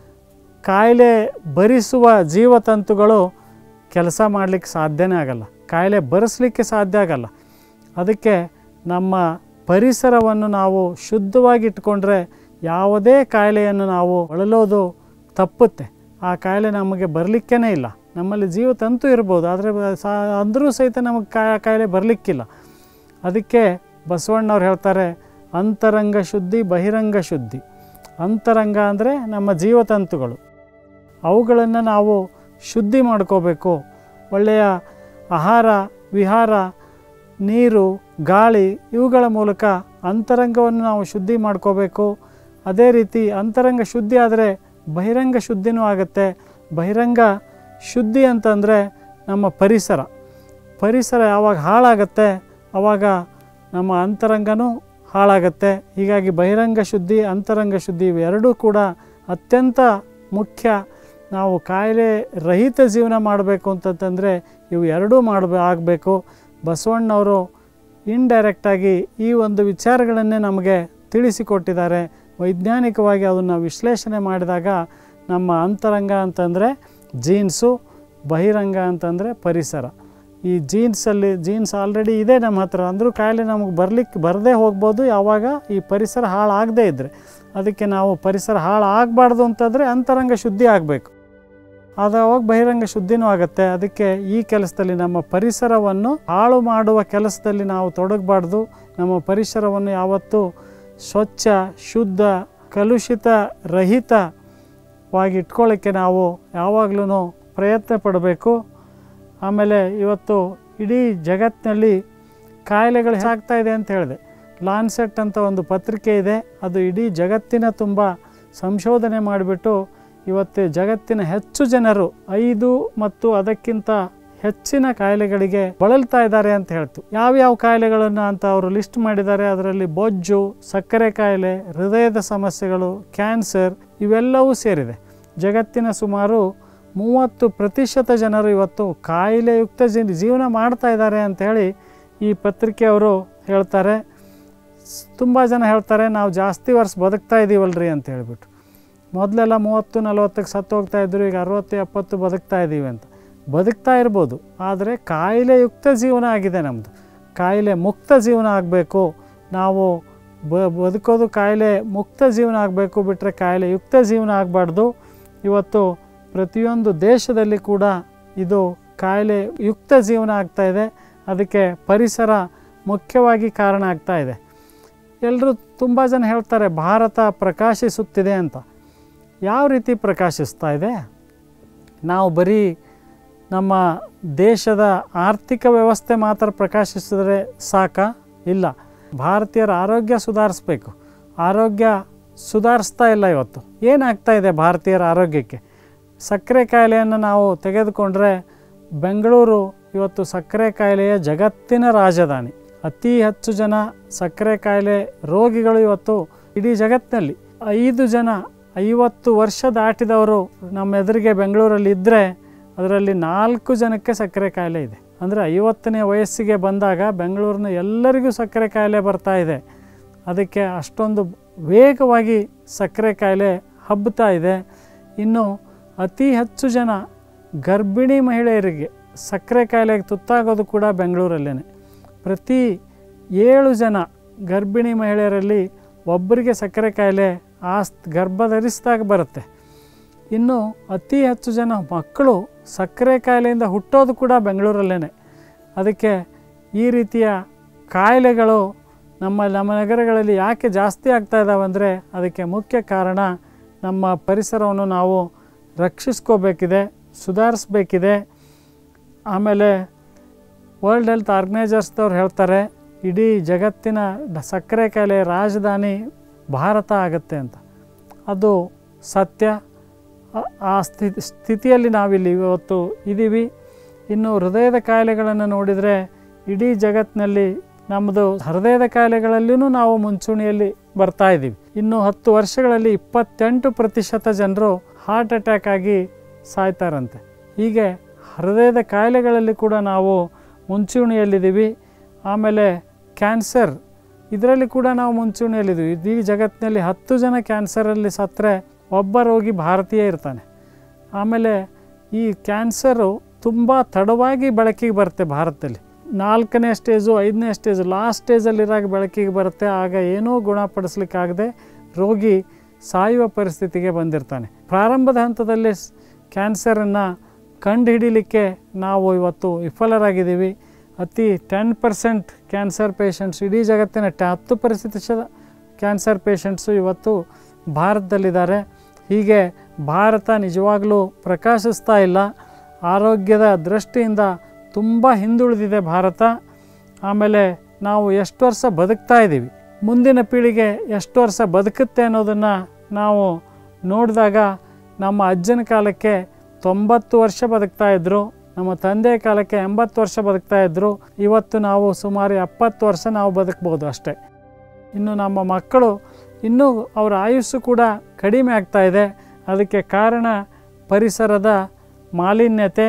ಕಾಯಿಲೆ ಭರಿಸುವ ಜೀವತಂತುಗಳು ಕೆಲಸ ಮಾಡಲಿಕ್ಕೆ ಸಾಧ್ಯನೇ ಆಗಲ್ಲ ಕಾಯಿಲೆ ಬರೆಸಲಿಕ್ಕೆ ಸಾಧ್ಯ ಆಗಲ್ಲ ಅದಕ್ಕೆ ನಮ್ಮ ಪರಿಸರವನ್ನು ನಾವು ಶುದ್ಧವಾಗಿ ಇಟ್ಕೊಂಡ್ರೆ ಯಾವುದೇ ಕಾಯಿಲೆಯನ್ನು ನಾವು ಬಳಲೋದು ತಪ್ಪುತ್ತೆ ಆ ಕಾಯಿಲೆ ನಮಗೆ ಬರಲಿಕ್ಕೇ ಇಲ್ಲ ನಮ್ಮಲ್ಲಿ ಜೀವತಂತು ಇರ್ಬೋದು ಆದರೆ ಸಾ ಅಂದರೂ ಸಹಿತ ನಮಗೆ ಕಾ ಕಾಯಿಲೆ ಬರಲಿಕ್ಕಿಲ್ಲ ಅದಕ್ಕೆ ಬಸವಣ್ಣವ್ರು ಹೇಳ್ತಾರೆ ಅಂತರಂಗ ಶುದ್ಧಿ ಬಹಿರಂಗ ಶುದ್ಧಿ ಅಂತರಂಗ ಅಂದರೆ ನಮ್ಮ ಜೀವತಂತುಗಳು ಅವುಗಳನ್ನು ನಾವು ಶುದ್ಧಿ ಮಾಡ್ಕೋಬೇಕು ಒಳ್ಳೆಯ ಆಹಾರ ವಿಹಾರ ನೀರು ಗಾಳಿ ಇವುಗಳ ಮೂಲಕ ಅಂತರಂಗವನ್ನು ನಾವು ಶುದ್ಧಿ ಮಾಡ್ಕೋಬೇಕು ಅದೇ ರೀತಿ ಅಂತರಂಗ ಶುದ್ಧಿ ಆದರೆ ಬಹಿರಂಗ ಶುದ್ಧಿನೂ ಆಗುತ್ತೆ ಬಹಿರಂಗ ಶುದ್ಧಿ ಅಂತಂದರೆ ನಮ್ಮ ಪರಿಸರ ಪರಿಸರ ಯಾವಾಗ ಹಾಳಾಗತ್ತೆ ಆವಾಗ ನಮ್ಮ ಅಂತರಂಗನೂ ಹಾಳಾಗತ್ತೆ ಹೀಗಾಗಿ ಬಹಿರಂಗ ಶುದ್ಧಿ ಅಂತರಂಗ ಶುದ್ಧಿ ಇವೆರಡೂ ಕೂಡ ಅತ್ಯಂತ ಮುಖ್ಯ ನಾವು ಕಾಯಿಲೆ ರಹಿತ ಜೀವನ ಮಾಡಬೇಕು ಅಂತಂತಂದರೆ ಇವು ಎರಡೂ ಮಾಡಬೇ ಆಗಬೇಕು ಬಸವಣ್ಣವರು ಇಂಡೈರೆಕ್ಟಾಗಿ ಈ ಒಂದು ವಿಚಾರಗಳನ್ನೇ ನಮಗೆ ತಿಳಿಸಿಕೊಟ್ಟಿದ್ದಾರೆ ವೈಜ್ಞಾನಿಕವಾಗಿ ಅದನ್ನು ವಿಶ್ಲೇಷಣೆ ಮಾಡಿದಾಗ ನಮ್ಮ ಅಂತರಂಗ ಅಂತಂದರೆ ಜೀನ್ಸು ಬಹಿರಂಗ ಅಂತಂದರೆ ಪರಿಸರ ಈ ಜೀನ್ಸಲ್ಲಿ ಜೀನ್ಸ್ ಆಲ್ರೆಡಿ ಇದೆ ನಮ್ಮ ಹತ್ರ ಅಂದರೂ ಕಾಯಿಲೆ ನಮಗೆ ಬರಲಿಕ್ಕೆ ಬರದೇ ಹೋಗ್ಬೋದು ಯಾವಾಗ ಈ ಪರಿಸರ ಹಾಳಾಗದೇ ಇದ್ದರೆ ಅದಕ್ಕೆ ನಾವು ಪರಿಸರ ಹಾಳು ಆಗಬಾರ್ದು ಅಂತಂದರೆ ಅಂತರಂಗ ಶುದ್ಧಿ ಆಗಬೇಕು ಅದಾವಾಗ ಬಹಿರಂಗ ಶುದ್ಧಿನೂ ಆಗುತ್ತೆ ಅದಕ್ಕೆ ಈ ಕೆಲಸದಲ್ಲಿ ನಮ್ಮ ಪರಿಸರವನ್ನು ಹಾಳು ಮಾಡುವ ಕೆಲಸದಲ್ಲಿ ನಾವು ತೊಡಗಬಾರ್ದು ನಮ್ಮ ಪರಿಸರವನ್ನು ಯಾವತ್ತೂ ಸ್ವಚ್ಛ ಶುದ್ಧ ಕಲುಷಿತ ರಹಿತವಾಗಿ ಇಟ್ಕೊಳ್ಳೋಕ್ಕೆ ನಾವು ಯಾವಾಗಲೂ ಪ್ರಯತ್ನ ಪಡಬೇಕು ಆಮೇಲೆ ಇವತ್ತು ಇಡೀ ಜಗತ್ತಿನಲ್ಲಿ ಕಾಯಿಲೆಗಳು ಹೆಚ್ಚಾಗ್ತಾ ಇದೆ ಅಂತ ಹೇಳಿದೆ ಲಾನ್ಸೆಟ್ ಅಂತ ಒಂದು ಪತ್ರಿಕೆ ಇದೆ ಅದು ಇಡೀ ಜಗತ್ತಿನ ತುಂಬ ಸಂಶೋಧನೆ ಮಾಡಿಬಿಟ್ಟು ಇವತ್ತು ಜಗತ್ತಿನ ಹೆಚ್ಚು ಜನರು ಐದು ಮತ್ತು ಅದಕ್ಕಿಂತ ಹೆಚ್ಚಿನ ಕಾಯಿಲೆಗಳಿಗೆ ಬಳಲ್ತಾ ಇದ್ದಾರೆ ಅಂತ ಹೇಳ್ತು ಯಾವ್ಯಾವ ಕಾಯಿಲೆಗಳನ್ನು ಅಂತ ಅವರು ಲಿಸ್ಟ್ ಮಾಡಿದ್ದಾರೆ ಅದರಲ್ಲಿ ಬೊಜ್ಜು ಸಕ್ಕರೆ ಕಾಯಿಲೆ ಹೃದಯದ ಸಮಸ್ಯೆಗಳು ಕ್ಯಾನ್ಸರ್ ಇವೆಲ್ಲವೂ ಸೇರಿದೆ ಜಗತ್ತಿನ ಸುಮಾರು ಮೂವತ್ತು ಪ್ರತಿಶತ ಜನರು ಇವತ್ತು ಕಾಯಿಲೆಯುಕ್ತ ಜೀ- ಜೀವನ ಮಾಡ್ತಾ ಇದ್ದಾರೆ ಅಂತ ಹೇಳಿ ಈ ಪತ್ರಿಕೆಯವರು ಹೇಳ್ತಾರೆ ತುಂಬ ಜನ ಹೇಳ್ತಾರೆ ನಾವು ಜಾಸ್ತಿ ವರ್ಷ ಬದುಕ್ತಾ ಇದ್ದೀವಲ್ರಿ ಅಂತ ಹೇಳ್ಬಿಟ್ಟು ಮೊದಲೆಲ್ಲ ಮೂವತ್ತು ನಲವತ್ತಕ್ಕೆ ಸತ್ತು ಹೋಗ್ತಾ ಇದ್ರು ಈಗ ಅರವತ್ತು ಎಪ್ಪತ್ತು ಬದುಕ್ತಾ ಇದ್ದೀವಿ ಅಂತ ಬದುಕ್ತಾ ಇರ್ಬೋದು ಆದರೆ ಕಾಯಿಲೆಯುಕ್ತ ಜೀವನ ಆಗಿದೆ ನಮ್ಮದು ಕಾಯಿಲೆ ಮುಕ್ತ ಜೀವನ ಆಗಬೇಕು ನಾವು ಬ ಬದುಕೋದು ಕಾಯಿಲೆ ಮುಕ್ತ ಜೀವನ ಆಗಬೇಕು ಬಿಟ್ಟರೆ ಕಾಯಿಲೆ ಯುಕ್ತ ಜೀವನ ಆಗಬಾರ್ದು ಇವತ್ತು ಪ್ರತಿಯೊಂದು ದೇಶದಲ್ಲಿ ಕೂಡ ಇದು ಕಾಯಿಲೆ ಯುಕ್ತ ಜೀವನ ಆಗ್ತಾ ಇದೆ ಅದಕ್ಕೆ ಪರಿಸರ ಮುಖ್ಯವಾಗಿ ಕಾರಣ ಆಗ್ತಾ ಇದೆ ಎಲ್ಲರೂ ತುಂಬ ಜನ ಹೇಳ್ತಾರೆ ಭಾರತ ಪ್ರಕಾಶಿಸುತ್ತಿದೆ ಅಂತ ಯಾವ ರೀತಿ ಪ್ರಕಾಶಿಸ್ತಾ ಇದೆ ನಾವು ಬರೀ ನಮ್ಮ ದೇಶದ ಆರ್ಥಿಕ ವ್ಯವಸ್ಥೆ ಮಾತ್ರ ಪ್ರಕಾಶಿಸಿದ್ರೆ ಸಾಕ ಇಲ್ಲ ಭಾರತೀಯರ ಆರೋಗ್ಯ ಸುಧಾರಿಸ್ಬೇಕು ಆರೋಗ್ಯ ಸುಧಾರಿಸ್ತಾ ಇಲ್ಲ ಇವತ್ತು ಏನಾಗ್ತಾ ಇದೆ ಭಾರತೀಯರ ಆರೋಗ್ಯಕ್ಕೆ ಸಕ್ಕರೆ ಕಾಯಿಲೆಯನ್ನು ನಾವು ತೆಗೆದುಕೊಂಡ್ರೆ ಬೆಂಗಳೂರು ಇವತ್ತು ಸಕ್ಕರೆ ಕಾಯಿಲೆಯ ಜಗತ್ತಿನ ರಾಜಧಾನಿ ಅತಿ ಹೆಚ್ಚು ಜನ ಸಕ್ಕರೆ ಕಾಯಿಲೆ ರೋಗಿಗಳು ಇವತ್ತು ಇಡೀ ಜಗತ್ತಿನಲ್ಲಿ ಐದು ಜನ ಐವತ್ತು ವರ್ಷ ದಾಟಿದವರು ನಮ್ಮ ಎದುರಿಗೆ ಬೆಂಗಳೂರಲ್ಲಿ ಇದ್ದರೆ ಅದರಲ್ಲಿ ನಾಲ್ಕು ಜನಕ್ಕೆ ಸಕ್ಕರೆ ಕಾಯಿಲೆ ಇದೆ ಅಂದರೆ ಐವತ್ತನೇ ವಯಸ್ಸಿಗೆ ಬಂದಾಗ ಬೆಂಗಳೂರಿನ ಎಲ್ಲರಿಗೂ ಸಕ್ಕರೆ ಕಾಯಿಲೆ ಬರ್ತಾ ಇದೆ ಅದಕ್ಕೆ ಅಷ್ಟೊಂದು ವೇಗವಾಗಿ ಸಕ್ಕರೆ ಕಾಯಿಲೆ ಹಬ್ಬುತ್ತಾ ಇದೆ ಇನ್ನು ಅತಿ ಹೆಚ್ಚು ಜನ ಗರ್ಭಿಣಿ ಮಹಿಳೆಯರಿಗೆ ಸಕ್ಕರೆ ಕಾಯಿಲೆಗೆ ತುತ್ತಾಗೋದು ಕೂಡ ಬೆಂಗಳೂರಲ್ಲೇ ಪ್ರತಿ ಏಳು ಜನ ಗರ್ಭಿಣಿ ಮಹಿಳೆಯರಲ್ಲಿ ಒಬ್ಬರಿಗೆ ಸಕ್ಕರೆ ಕಾಯಿಲೆ ಆಸ್ ಗರ್ಭ ಧರಿಸಿದಾಗ ಬರುತ್ತೆ ಇನ್ನು ಅತಿ ಹೆಚ್ಚು ಜನ ಮಕ್ಕಳು ಸಕ್ಕರೆ ಕಾಯಿಲೆಯಿಂದ ಹುಟ್ಟೋದು ಕೂಡ ಬೆಂಗಳೂರಲ್ಲೇ ಅದಕ್ಕೆ ಈ ರೀತಿಯ ಕಾಯಿಲೆಗಳು ನಮ್ಮ ನಮ್ಮ ನಗರಗಳಲ್ಲಿ ಯಾಕೆ ಜಾಸ್ತಿ ಆಗ್ತಾ ಇದ್ದಾವೆ ಅಂದರೆ ಅದಕ್ಕೆ ಮುಖ್ಯ ಕಾರಣ ನಮ್ಮ ಪರಿಸರವನ್ನು ನಾವು ರಕ್ಷಿಸ್ಕೋಬೇಕಿದೆ ಸುಧಾರಿಸ್ಬೇಕಿದೆ ಆಮೇಲೆ ವರ್ಲ್ಡ್ ಹೆಲ್ತ್ ಆರ್ಗನೈಸರ್ಸ್ದವ್ರು ಹೇಳ್ತಾರೆ ಇಡೀ ಜಗತ್ತಿನ ಡ- ಸಕ್ಕರೆ ಕಾಯಿಲೆ ರಾಜಧಾನಿ ಭಾರತ ಆಗುತ್ತೆ ಅಂತ ಅದು ಸತ್ಯ ಆ- ಆ ಸ್ಥಿತಿ ಸ್ಥಿತಿಯಲ್ಲಿ ನಾವಿಲ್ಲಿ ಇವತ್ತು ಇದ್ದೀವಿ ಇನ್ನು ಹೃದಯದ ಕಾಯಿಲೆಗಳನ್ನು ನೋಡಿದರೆ ಇಡೀ ಜಗತ್ತಿನಲ್ಲಿ ನಮ್ಮದು ಹೃದಯದ ಕಾಯಿಲೆಗಳಲ್ಲಿಯೂ ನಾವು ಮುಂಚೂಣಿಯಲ್ಲಿ ಬರ್ತಾ ಇದ್ದೀವಿ ಇನ್ನು ಹತ್ತು ವರ್ಷಗಳಲ್ಲಿ ಇಪ್ಪತ್ತೆಂಟು ಪ್ರತಿಶತ ಜನರು ಹಾರ್ಟ್ ಅಟ್ಯಾಕ್ ಆಗಿ ಸಾಯ್ತಾರಂತೆ ಹೀಗೆ ಹೃದಯದ ಕಾಯಿಲೆಗಳಲ್ಲಿ ಕೂಡ ನಾವು ಮುಂಚೂಣಿಯಲ್ಲಿದ್ದೀವಿ ಆಮೇಲೆ ಕ್ಯಾನ್ಸರ್ ಇದರಲ್ಲಿ ಕೂಡ ನಾವು ಮುಂಚೂಣಿಯಲ್ಲಿದ್ದೀವಿ ಇಡೀ ಜಗತ್ತಿನಲ್ಲಿ ಹತ್ತು ಜನ ಕ್ಯಾನ್ಸರಲ್ಲಿ ಸತ್ತರೆ ಒಬ್ಬ ರೋಗಿ ಭಾರತೀಯ ಇರ್ತಾನೆ ಆಮೇಲೆ ಈ ಕ್ಯಾನ್ಸರು ತುಂಬ ತಡವಾಗಿ ಬೆಳಕಿಗೆ ಬರುತ್ತೆ ಭಾರತದಲ್ಲಿ ನಾಲ್ಕನೇ ಸ್ಟೇಜು ಐದನೇ ಸ್ಟೇಜು ಲಾಸ್ಟ್ ಸ್ಟೇಜಲ್ಲಿರಾಗ ಬೆಳಕಿಗೆ ಬರುತ್ತೆ ಆಗ ಏನೂ ಗುಣಪಡಿಸ್ಲಿಕ್ಕಾಗದೆ ರೋಗಿ ಸಾಯುವ ಪರಿಸ್ಥಿತಿಗೆ ಬಂದಿರ್ತಾನೆ ಪ್ರಾರಂಭದ ಹಂತದಲ್ಲಿ ಸ್- ಕ್ಯಾನ್ಸರನ್ನು ಕಂಡುಹಿಡಿಲಿಕ್ಕೆ ನಾವು ಇವತ್ತು ವಿಫಲರಾಗಿದ್ದೀವಿ ಅತಿ ಟೆನ್ ಪರ್ಸೆಂಟ್ ಕ್ಯಾನ್ಸರ್ ಪೇಷಂಟ್ಸ್ ಇಡೀ ಜಗತ್ತಿನ ಟ ಹತ್ತು ಪ್ರತಿಶತ ಕ್ಯಾನ್ಸರ್ ಪೇಷಂಟ್ಸು ಇವತ್ತು ಭಾರತದಲ್ಲಿದ್ದಾರೆ ಹೀಗೆ ಭಾರತ ನಿಜವಾಗಲೂ ಪ್ರಕಾಶಿಸ್ತಾ ಇಲ್ಲ ಆರೋಗ್ಯದ ದೃಷ್ಟಿಯಿಂದ ತುಂಬ ಹಿಂದುಳಿದಿದೆ ಭಾರತ ಆಮೇಲೆ ನಾವು ಎಷ್ಟು ವರ್ಷ ಬದುಕ್ತಾ ಇದ್ದೀವಿ ಮುಂದಿನ ಪೀಳಿಗೆ ಎಷ್ಟು ವರ್ಷ ಬದುಕುತ್ತೆ ಅನ್ನೋದನ್ನು ನಾವು ನೋಡಿದಾಗ ನಮ್ಮ ಅಜ್ಜನ ಕಾಲಕ್ಕೆ ತೊಂಬತ್ತು ವರ್ಷ ಬದುಕ್ತಾ ಇದ್ದರು ನಮ್ಮ ತಂದೆ ಕಾಲಕ್ಕೆ ಎಂಬತ್ತು ವರ್ಷ ಬದುಕ್ತಾ ಇದ್ದರು ಇವತ್ತು ನಾವು ಸುಮಾರು ಎಪ್ಪತ್ತು ವರ್ಷ ನಾವು ಬದುಕ್ಬೋದು ಅಷ್ಟೇ ಇನ್ನು ನಮ್ಮ ಮಕ್ಕಳು ಇನ್ನೂ ಅವರ ಆಯುಸ್ಸು ಕೂಡ ಕಡಿಮೆ ಆಗ್ತಾ ಇದೆ ಅದಕ್ಕೆ ಕಾರಣ ಪರಿಸರದ ಮಾಲಿನ್ಯತೆ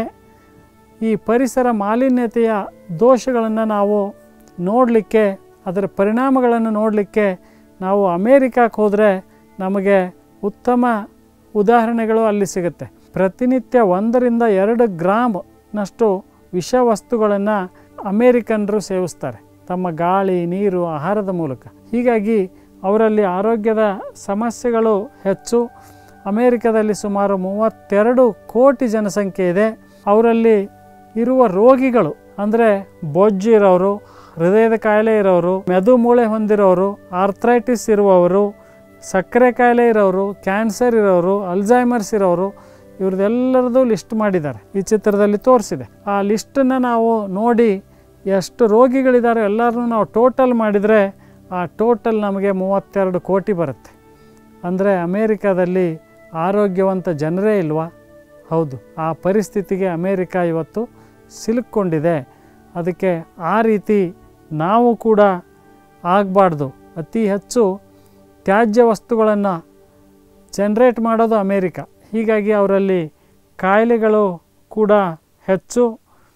ಈ ಪರಿಸರ ಮಾಲಿನ್ಯತೆಯ ದೋಷಗಳನ್ನು ನಾವು ನೋಡಲಿಕ್ಕೆ ಅದರ ಪರಿಣಾಮಗಳನ್ನು ನೋಡಲಿಕ್ಕೆ ನಾವು ಅಮೇರಿಕಕ್ಕೆ ಹೋದರೆ ನಮಗೆ ಉತ್ತಮ ಉದಾಹರಣೆಗಳು ಅಲ್ಲಿ ಸಿಗುತ್ತೆ ಪ್ರತಿನಿತ್ಯ ಒಂದರಿಂದ ಎರಡು ಗ್ರಾಮ್ನಷ್ಟು ವಿಷವಸ್ತುಗಳನ್ನು ಅಮೇರಿಕನ್ನರು ಸೇವಿಸ್ತಾರೆ ತಮ್ಮ ಗಾಳಿ ನೀರು ಆಹಾರದ ಮೂಲಕ ಹೀಗಾಗಿ ಅವರಲ್ಲಿ ಆರೋಗ್ಯದ ಸಮಸ್ಯೆಗಳು ಹೆಚ್ಚು ಅಮೇರಿಕದಲ್ಲಿ ಸುಮಾರು ಮೂವತ್ತೆರಡು ಕೋಟಿ ಜನಸಂಖ್ಯೆ ಇದೆ ಅವರಲ್ಲಿ ಇರುವ ರೋಗಿಗಳು ಅಂದರೆ ಬೊಜ್ಜು ಇರೋರು ಹೃದಯದ ಕಾಯಿಲೆ ಇರೋರು ಮೆದು ಮೂಳೆ ಹೊಂದಿರೋರು ಆರ್ಥ್ರೈಟಿಸ್ ಇರುವವರು ಸಕ್ಕರೆ ಕಾಯಿಲೆ ಇರೋರು ಕ್ಯಾನ್ಸರ್ ಇರೋರು ಅಲ್ಝೈಮರ್ಸ್ ಇರೋರು ಇವ್ರದ್ದೆಲ್ಲರದು ಲಿಸ್ಟ್ ಮಾಡಿದ್ದಾರೆ ಈ ಚಿತ್ರದಲ್ಲಿ ತೋರಿಸಿದೆ ಆ ಲಿಸ್ಟನ್ನು ನಾವು ನೋಡಿ ಎಷ್ಟು ರೋಗಿಗಳಿದ್ದಾರೆ ಎಲ್ಲರನ್ನೂ ನಾವು ಟೋಟಲ್ ಮಾಡಿದರೆ ಆ ಟೋಟಲ್ ನಮಗೆ ಮೂವತ್ತೆರಡು ಕೋಟಿ ಬರುತ್ತೆ ಅಂದರೆ ಅಮೇರಿಕಾದಲ್ಲಿ ಆರೋಗ್ಯವಂತ ಜನರೇ ಇಲ್ವಾ ಹೌದು ಆ ಪರಿಸ್ಥಿತಿಗೆ ಅಮೇರಿಕ ಇವತ್ತು ಸಿಲುಕ್ಕೊಂಡಿದೆ ಅದಕ್ಕೆ ಆ ರೀತಿ ನಾವು ಕೂಡ ಆಗಬಾರ್ದು ಅತಿ ಹೆಚ್ಚು ತ್ಯಾಜ್ಯ ವಸ್ತುಗಳನ್ನು ಜನ್ರೇಟ್ ಮಾಡೋದು ಅಮೇರಿಕ ಹೀಗಾಗಿ ಅವರಲ್ಲಿ ಕಾಯಿಲೆಗಳು ಕೂಡ ಹೆಚ್ಚು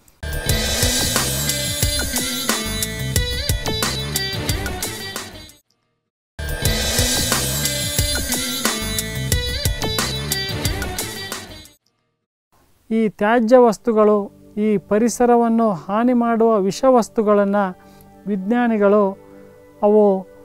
ಈ ತ್ಯಾಜ್ಯ ವಸ್ತುಗಳು ಈ ಪರಿಸರವನ್ನು ಹಾನಿ ಮಾಡುವ ವಿಷವಸ್ತುಗಳನ್ನು ವಿಜ್ಞಾನಿಗಳು ಅವು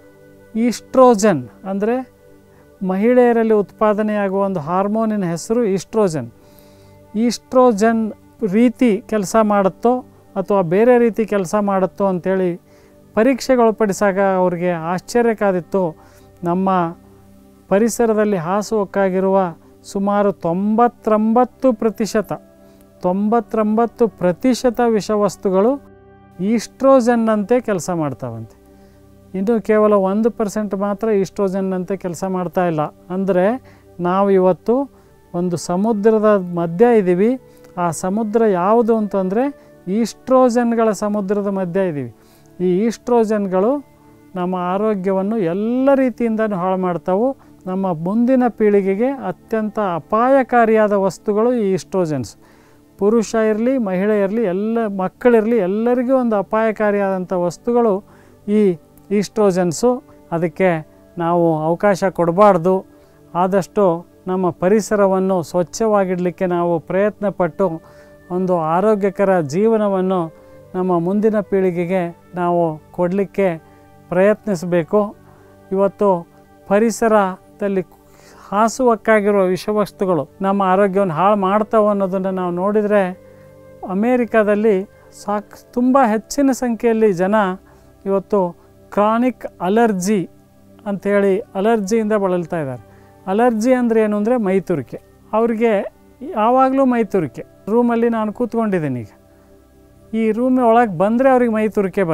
ಈಸ್ಟ್ರೋಜನ್ ಅಂದರೆ ಮಹಿಳೆಯರಲ್ಲಿ ಉತ್ಪಾದನೆಯಾಗುವ ಒಂದು ಹಾರ್ಮೋನಿನ ಹೆಸರು ಈಸ್ಟ್ರೋಜನ್ ಈಸ್ಟ್ರೋಜನ್ ರೀತಿ ಕೆಲಸ ಮಾಡುತ್ತೋ ಅಥವಾ ಬೇರೆ ರೀತಿ ಕೆಲಸ ಮಾಡುತ್ತೋ ಅಂಥೇಳಿ ಪರೀಕ್ಷೆಗೊಳಪಡಿಸಾಗ ಅವ್ರಿಗೆ ಆಶ್ಚರ್ಯ ಕಾದಿತ್ತು ನಮ್ಮ ಪರಿಸರದಲ್ಲಿ ಹಾಸುಹೊಕ್ಕಾಗಿರುವ ಸುಮಾರು ತೊಂಬತ್ತೊಂಬತ್ತು ಪ್ರತಿಶತ ತೊಂಬತ್ತೊಂಬತ್ತು ಪ್ರತಿಶತ ವಿಷವಸ್ತುಗಳು ಈಸ್ಟ್ರೋಜನ್ನಂತೆ ಕೆಲಸ ಮಾಡ್ತಾವಂತೆ ಇನ್ನು ಕೇವಲ ಒಂದು ಪರ್ಸೆಂಟ್ ಮಾತ್ರ ಈಸ್ಟ್ರೋಜನ್ನಂತೆ ಕೆಲಸ ಮಾಡ್ತಾ ಇಲ್ಲ ಅಂದರೆ ನಾವು ಇವತ್ತು ಒಂದು ಸಮುದ್ರದ ಮಧ್ಯ ಇದ್ದೀವಿ ಆ ಸಮುದ್ರ ಯಾವುದು ಅಂತಂದರೆ ಈಸ್ಟ್ರೋಜನ್ಗಳ ಸಮುದ್ರದ ಮಧ್ಯ ಇದ್ದೀವಿ ಈ ಈಸ್ಟ್ರೋಜನ್ಗಳು ನಮ್ಮ ಆರೋಗ್ಯವನ್ನು ಎಲ್ಲ ರೀತಿಯಿಂದನೂ ಹಾಳು ಮಾಡ್ತಾವು ನಮ್ಮ ಮುಂದಿನ ಪೀಳಿಗೆಗೆ ಅತ್ಯಂತ ಅಪಾಯಕಾರಿಯಾದ ವಸ್ತುಗಳು ಈ ಈಸ್ಟ್ರೋಜನ್ಸ್ ಪುರುಷ ಇರಲಿ ಮಹಿಳೆ ಇರಲಿ ಎಲ್ಲ ಮಕ್ಕಳಿರಲಿ ಎಲ್ಲರಿಗೂ ಒಂದು ಅಪಾಯಕಾರಿಯಾದಂಥ ವಸ್ತುಗಳು ಈ ಈಸ್ಟ್ರೋಜನ್ಸು ಅದಕ್ಕೆ ನಾವು ಅವಕಾಶ ಕೊಡಬಾರ್ದು ಆದಷ್ಟು ನಮ್ಮ ಪರಿಸರವನ್ನು ಸ್ವಚ್ಛವಾಗಿಡಲಿಕ್ಕೆ ನಾವು ಪ್ರಯತ್ನ ಪಟ್ಟು ಒಂದು ಆರೋಗ್ಯಕರ ಜೀವನವನ್ನು ನಮ್ಮ ಮುಂದಿನ ಪೀಳಿಗೆಗೆ ನಾವು ಕೊಡಲಿಕ್ಕೆ ಪ್ರಯತ್ನಿಸಬೇಕು ಇವತ್ತು ಪರಿಸರದಲ್ಲಿ ಹಾಸುವಕ್ಕಾಗಿರುವ ವಿಷವಸ್ತುಗಳು ನಮ್ಮ ಆರೋಗ್ಯವನ್ನು ಹಾಳು ಮಾಡ್ತಾವೆ ಅನ್ನೋದನ್ನು ನಾವು ನೋಡಿದರೆ ಅಮೇರಿಕಾದಲ್ಲಿ ಸಾಕು ತುಂಬ ಹೆಚ್ಚಿನ ಸಂಖ್ಯೆಯಲ್ಲಿ ಜನ ಇವತ್ತು ಕ್ರಾನಿಕ್ ಅಲರ್ಜಿ ಅಂಥೇಳಿ ಅಲರ್ಜಿಯಿಂದ ಬಳಲ್ತಾ ಇದ್ದಾರೆ ಅಲರ್ಜಿ ಅಂದರೆ ಏನು ಅಂದರೆ ಮೈತುರಿಕೆ ಅವ್ರಿಗೆ ಯಾವಾಗಲೂ ಮೈತುರಿಕೆ ರೂಮಲ್ಲಿ ನಾನು ಕೂತ್ಕೊಂಡಿದ್ದೀನಿ ಈಗ ಈ ರೂಮ್ ಒಳಗೆ ಬಂದರೆ ಅವ್ರಿಗೆ ಮೈ ತುರಿಕೆ ಬರುತ್ತೆ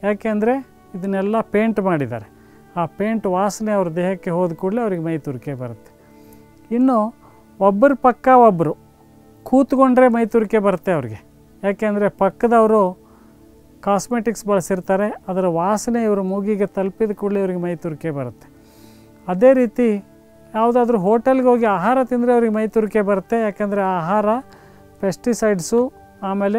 ಯಾಕೆಂದರೆ ಇದನ್ನೆಲ್ಲ ಪೇಂಟ್ ಮಾಡಿದ್ದಾರೆ ಆ ಪೇಂಟ್ ವಾಸನೆ ಅವ್ರ ದೇಹಕ್ಕೆ ಹೋದ ಕೂಡಲೇ ಅವ್ರಿಗೆ ಮೈ ತುರಿಕೆ ಬರುತ್ತೆ ಇನ್ನು ಒಬ್ಬರ ಪಕ್ಕ ಒಬ್ಬರು ಕೂತ್ಕೊಂಡ್ರೆ ಮೈ ತುರಿಕೆ ಬರುತ್ತೆ ಅವ್ರಿಗೆ ಯಾಕೆಂದರೆ ಪಕ್ಕದವರು ಕಾಸ್ಮೆಟಿಕ್ಸ್ ಬಳಸಿರ್ತಾರೆ ಅದರ ವಾಸನೆ ಇವರು ಮೂಗಿಗೆ ತಲುಪಿದ ಕೂಡಲೇ ಇವ್ರಿಗೆ ಮೈ ತುರಿಕೆ ಬರುತ್ತೆ ಅದೇ ರೀತಿ ಯಾವುದಾದ್ರೂ ಹೋಟೆಲ್ಗೆ ಹೋಗಿ ಆಹಾರ ತಿಂದರೆ ಅವ್ರಿಗೆ ಮೈ ತುರಿಕೆ ಬರುತ್ತೆ ಯಾಕಂದರೆ ಆ ಆಹಾರ ಪೆಸ್ಟಿಸೈಡ್ಸು ಆಮೇಲೆ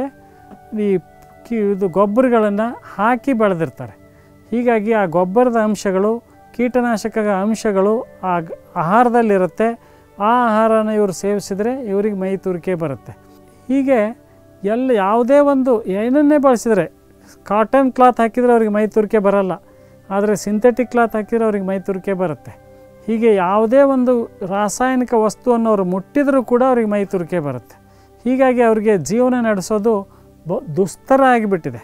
ಈ ಕಿ ಇದು ಗೊಬ್ಬರಗಳನ್ನು ಹಾಕಿ ಬೆಳೆದಿರ್ತಾರೆ ಹೀಗಾಗಿ ಆ ಗೊಬ್ಬರದ ಅಂಶಗಳು ಕೀಟನಾಶಕದ ಅಂಶಗಳು ಆ ಗ- ಆಹಾರದಲ್ಲಿರುತ್ತೆ ಆ ಆಹಾರನ ಇವರು ಸೇವಿಸಿದರೆ ಇವ್ರಿಗೆ ಮೈ ತುರಿಕೆ ಬರುತ್ತೆ ಹೀಗೆ ಎಲ್ಲ ಯಾವುದೇ ಒಂದು ಏನನ್ನೇ ಬಳಸಿದರೆ ಕಾಟನ್ ಕ್ಲಾತ್ ಹಾಕಿದರೆ ಅವ್ರಿಗೆ ಮೈ ತುರಿಕೆ ಬರಲ್ಲ ಆದರೆ ಸಿಂಥೆಟಿಕ್ ಕ್ಲಾತ್ ಹಾಕಿದರೆ ಅವ್ರಿಗೆ ಮೈ ತುರಿಕೆ ಬರುತ್ತೆ ಹೀಗೆ ಯಾವುದೇ ಒಂದು ರಾಸಾಯನಿಕ ವಸ್ತುವನ್ನು ಅವರು ಮುಟ್ಟಿದರೂ ಕೂಡ ಅವ್ರಿಗೆ ಮೈ ತುರಿಕೆ ಬರುತ್ತೆ ಹೀಗಾಗಿ ಅವ್ರಿಗೆ ಜೀವನ ನಡೆಸೋದು ಬ ದುಸ್ತರ ಆಗಿಬಿಟ್ಟಿದೆ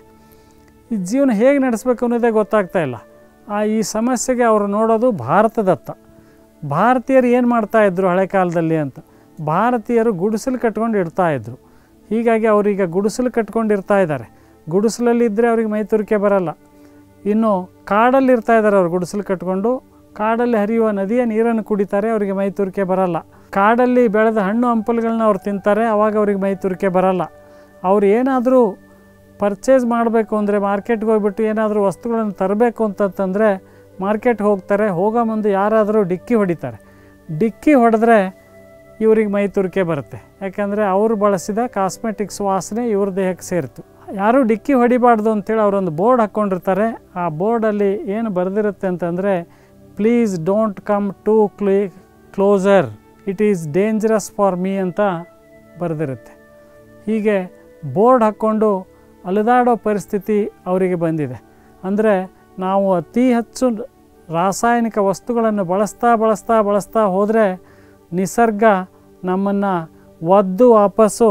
ಈ ಜೀವನ ಹೇಗೆ ನಡೆಸಬೇಕು ಅನ್ನೋದೇ ಗೊತ್ತಾಗ್ತಾ ಇಲ್ಲ ಆ ಈ ಸಮಸ್ಯೆಗೆ ಅವರು ನೋಡೋದು ಭಾರತದತ್ತ ಭಾರತೀಯರು ಏನು ಮಾಡ್ತಾಯಿದ್ರು ಹಳೆ ಕಾಲದಲ್ಲಿ ಅಂತ ಭಾರತೀಯರು ಗುಡಿಸಲು ಕಟ್ಕೊಂಡು ಇಡ್ತಾ ಇದ್ರು ಹೀಗಾಗಿ ಅವರೀಗ ಗುಡಿಸಲು ಕಟ್ಕೊಂಡು ಇರ್ತಾ ಇದ್ದಾರೆ ಗುಡಿಸಲಲ್ಲಿ ಇದ್ದರೆ ಅವ್ರಿಗೆ ಮೈ ತುರಿಕೆ ಬರಲ್ಲ ಇನ್ನು ಕಾಡಲ್ಲಿ ಇರ್ತಾ ಇದ್ದಾರೆ ಅವ್ರು ಗುಡಿಸಲು ಕಟ್ಕೊಂಡು ಕಾಡಲ್ಲಿ ಹರಿಯುವ ನದಿಯ ನೀರನ್ನು ಕುಡಿತಾರೆ ಅವರಿಗೆ ಮೈ ತುರಿಕೆ ಬರಲ್ಲ ಕಾಡಲ್ಲಿ ಬೆಳೆದ ಹಣ್ಣು ಹಂಪಲುಗಳನ್ನ ಅವ್ರು ತಿಂತಾರೆ ಅವಾಗ ಅವ್ರಿಗೆ ಮೈ ತುರಿಕೆ ಬರಲ್ಲ ಅವ್ರು ಏನಾದರೂ ಪರ್ಚೇಸ್ ಮಾಡಬೇಕು ಅಂದರೆ ಮಾರ್ಕೆಟ್ಗೆ ಹೋಗ್ಬಿಟ್ಟು ಏನಾದರೂ ವಸ್ತುಗಳನ್ನು ತರಬೇಕು ಅಂತಂತಂದರೆ ಮಾರ್ಕೆಟ್ಗೆ ಹೋಗ್ತಾರೆ ಹೋಗೋ ಮುಂದೆ ಯಾರಾದರೂ ಡಿಕ್ಕಿ ಹೊಡಿತಾರೆ ಡಿಕ್ಕಿ ಹೊಡೆದ್ರೆ ಇವ್ರಿಗೆ ಮೈ ತುರಿಕೆ ಬರುತ್ತೆ ಯಾಕಂದರೆ ಅವರು ಬಳಸಿದ ಕಾಸ್ಮೆಟಿಕ್ಸ್ ವಾಸನೆ ಇವ್ರ ದೇಹಕ್ಕೆ ಸೇರಿತು ಯಾರೂ ಡಿಕ್ಕಿ ಹೊಡಿಬಾರ್ದು ಅಂತೇಳಿ ಅವರೊಂದು ಬೋರ್ಡ್ ಹಾಕ್ಕೊಂಡಿರ್ತಾರೆ ಆ ಬೋರ್ಡಲ್ಲಿ ಏನು ಬರೆದಿರುತ್ತೆ ಅಂತಂದರೆ ಪ್ಲೀಸ್ ಡೋಂಟ್ ಕಮ್ ಟು ಕ್ಲೀ closer it is dangerous for me ಅಂತ ಬರೆದಿರುತ್ತೆ ಹೀಗೆ ಬೋರ್ಡ್ ಹಾಕ್ಕೊಂಡು ಅಲೆದಾಡೋ ಪರಿಸ್ಥಿತಿ ಅವರಿಗೆ ಬಂದಿದೆ ಅಂದರೆ ನಾವು ಅತಿ ಹೆಚ್ಚು ರಾಸಾಯನಿಕ ವಸ್ತುಗಳನ್ನು ಬಳಸ್ತಾ ಬಳಸ್ತಾ ಬಳಸ್ತಾ ಹೋದರೆ ನಿಸರ್ಗ ನಮ್ಮನ್ನು ಒದ್ದು ವಾಪಸ್ಸು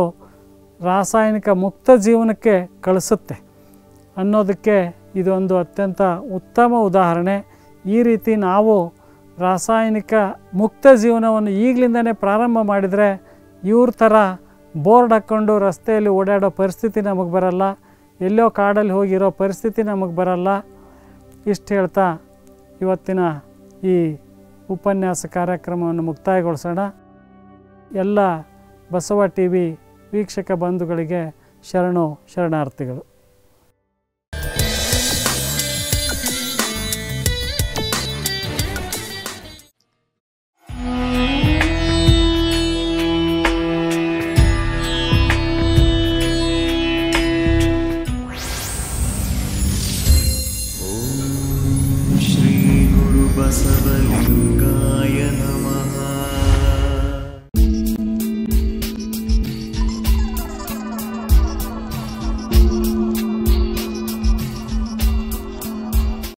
ರಾಸಾಯನಿಕ ಮುಕ್ತ ಜೀವನಕ್ಕೆ ಕಳಿಸುತ್ತೆ ಅನ್ನೋದಕ್ಕೆ ಇದೊಂದು ಅತ್ಯಂತ ಉತ್ತಮ ಉದಾಹರಣೆ ಈ ರೀತಿ ನಾವು ರಾಸಾಯನಿಕ ಮುಕ್ತ ಜೀವನವನ್ನು ಈಗಲಿಂದನೇ ಪ್ರಾರಂಭ ಮಾಡಿದರೆ ಇವ್ರ ಥರ ಬೋರ್ಡ್ ಹಾಕ್ಕೊಂಡು ರಸ್ತೆಯಲ್ಲಿ ಓಡಾಡೋ ಪರಿಸ್ಥಿತಿ ನಮಗೆ ಬರಲ್ಲ ಎಲ್ಲೋ ಕಾಡಲ್ಲಿ ಹೋಗಿರೋ ಪರಿಸ್ಥಿತಿ ನಮಗೆ ಬರಲ್ಲ ಇಷ್ಟು ಹೇಳ್ತಾ ಇವತ್ತಿನ ಈ ಉಪನ್ಯಾಸ ಕಾರ್ಯಕ್ರಮವನ್ನು ಮುಕ್ತಾಯಗೊಳಿಸೋಣ ಎಲ್ಲ ಬಸವ ಟಿ ವಿ ವೀಕ್ಷಕ ಬಂಧುಗಳಿಗೆ ಶರಣು ಶರಣಾರ್ಥಿಗಳು श्रीगुरुबसवलिङ्ग